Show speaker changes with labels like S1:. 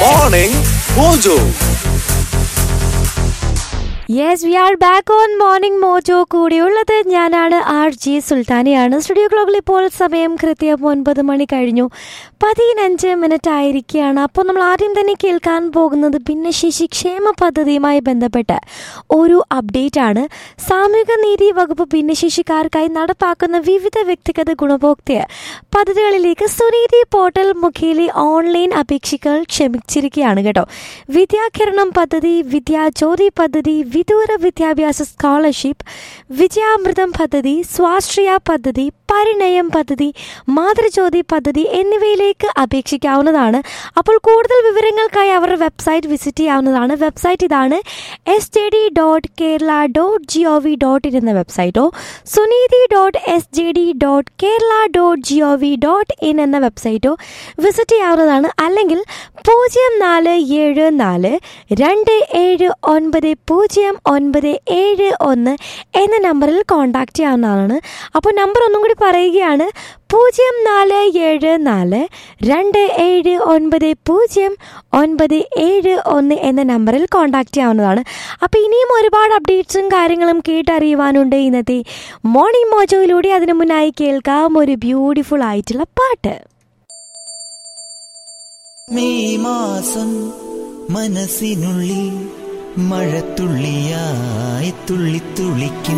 S1: Morning Mojo.
S2: Yes we are back on morning Mojo കൂടിയുള്ളത് ഞാനാണ് R G സുൽത്താനിയാണ് studio ക്ലോക്കിൽ ഇപ്പോൾ സമയം കൃത്യം ഒൻപത് മണി കഴിഞ്ഞു പതിനഞ്ച് മിനിറ്റ് ആയിരിക്കുകയാണ് അപ്പോൾ നമ്മൾ ആദ്യം തന്നെ കേൾക്കാൻ പോകുന്നത് ഭിന്നശേഷി ക്ഷേമ പദ്ധതിയുമായി ബന്ധപ്പെട്ട് ഒരു അപ്ഡേറ്റ് ആണ് സാമൂഹിക നീതി വകുപ്പ് ഭിന്നശേഷിക്കാർക്കായി നടപ്പാക്കുന്ന വിവിധ വ്യക്തിഗത ഗുണഭോക്തൃ പദ്ധതികളിലേക്ക് സുനീതി പോർട്ടൽ മുഖേന ഓൺലൈൻ അപേക്ഷകൾ ക്ഷമിച്ചിരിക്കുകയാണ് കേട്ടോ വിദ്യാകിരണം പദ്ധതി വിദ്യാജ്യോതി പദ്ധതി വിദൂര വിദ്യാഭ്യാസ സ്കോളർഷിപ്പ് വിജയാമൃതം പദ്ധതി സ്വാശ്രയ പദ്ധതി പരിണയം പദ്ധതി മാതൃജ്യോതി പദ്ധതി എന്നിവയിലേക്ക് അപേക്ഷിക്കാവുന്നതാണ് അപ്പോൾ കൂടുതൽ വിവരങ്ങൾക്കായി അവരുടെ വെബ്സൈറ്റ് വിസിറ്റ് ചെയ്യാവുന്നതാണ് വെബ്സൈറ്റ് ഇതാണ് S J D dot Kerala dot G O V dot in എന്ന വെബ്സൈറ്റോ Suneethi dot S J D dot Kerala dot G O V dot in എന്ന വെബ്സൈറ്റോ വിസിറ്റ് ചെയ്യാവുന്നതാണ് അല്ലെങ്കിൽ പൂജ്യം നാല് ഏഴ് നാല് രണ്ട് ഏഴ് ഒൻപത് പൂജ്യം ഒൻപത് ഏഴ് ഒന്ന് എന്ന നമ്പറിൽ കോൺടാക്റ്റ് ചെയ്യാവുന്നതാണ് അപ്പോൾ നമ്പർ ഒന്നും കൂടി പറയുകയാണ് പൂജ്യം നാല് ഏഴ് നാല് രണ്ട് ഏഴ് ഒൻപത് പൂജ്യം ഒൻപത് ഏഴ് ഒന്ന് എന്ന നമ്പറിൽ കോൺടാക്റ്റ് ചെയ്യാവുന്നതാണ് അപ്പോൾ ഇനിയും ഒരുപാട് അപ്ഡേറ്റ്സും കാര്യങ്ങളും കേട്ടറിയുവാനുണ്ട് ഇന്നത്തെ മോർണിംഗ് മോജോയിലൂടെ അതിനു മുന്നായി കേൾക്കാം ഒരു ബ്യൂട്ടിഫുൾ ആയിട്ടുള്ള പാട്ട്
S3: മെയ് മാസം മനസ്സിനുള്ളിൽ മഴത്തുള്ളിയായി തുള്ളിത്തുള്ളിക്കും